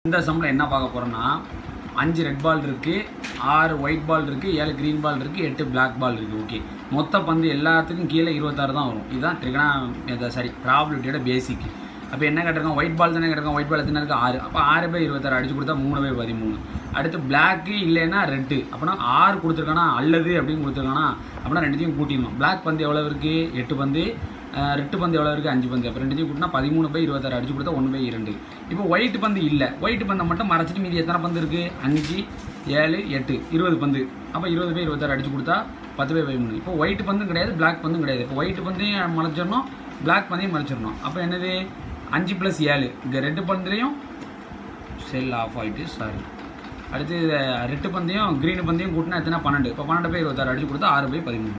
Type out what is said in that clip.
இந்த சம்மில் என்ன பார்க்க போகிறோன்னா அஞ்சு ரெட் பால் இருக்குது ஆறு ஒயிட் பால் இருக்குது ஏழு க்ரீன் பால் இருக்குது எட்டு பிளாக் பால் இருக்குது ஓகே மொத்த பந்து எல்லாத்துக்கும் கீழே இருபத்தாறு தான் வரும் இதுதான் ட்ரிகனா சாரி ப்ராபிலிட்டியோட பேசிக் அப்போ என்ன கேட்டிருக்கோம் ஒயிட் பால் தானே கேட்டிருக்கோம் ஒயிட் பால் எத்தனை இருக்குது ஆறு அப்போ ஆறு பை இருபத்தாறு அடிச்சு கொடுத்தா மூணு பை பதிமூணு அடுத்து பிளாக்கு இல்லைன்னா ரெட்டு அப்படின்னா ஆறு கொடுத்துருக்கானா அல்லது அப்படின்னு கொடுத்துருக்கானா அப்படின்னா ரெண்டுத்தையும் கூட்டிடணும் பிளாக் பந்து எவ்வளோ இருக்குது எட்டு பந்து அஹ் ரெட்டு பந்து எவ்வளோ இருக்குது அஞ்சு பந்து அப்போ ரெண்டுத்தையும் கூட்டினா பதிமூணு பை இருபத்தாறு அடிச்சு கொடுத்தா ஒன்று பை இரண்டு இப்போ ஒயிட் பந்து இல்லை ஒயிட் பந்தை மட்டும் மறைச்சிட்டு மீதி எத்தனை பந்து இருக்குது அஞ்சு ஏழு எட்டு இருபது பந்து அப்போ இருபது பை இருபத்தாறு அடிச்சு கொடுத்தா பத்து பை பதிமூணு இப்போ ஒயிட் பந்தும் கிடையாது பிளாக் பந்தும் கிடையாது இப்போ ஒயிட் பந்தையும் மறைச்சிடணும் பிளாக் பந்தையும் மறைச்சிடணும் அப்போ என்னது அஞ்சு ப்ளஸ் ஏழு இங்கே ரெட்டு பந்துலேயும் செல் ஆஃப் ஆகிட்டு சாரி அடுத்து ரெட்டு பந்தையும் க்ரீன் பந்தையும் கூட்டினா எத்தனை பன்னெண்டு இப்போ பன்னெண்டு பை இருபத்தாறு அடிச்சு கொடுத்தா ஆறு பை பதிமூணு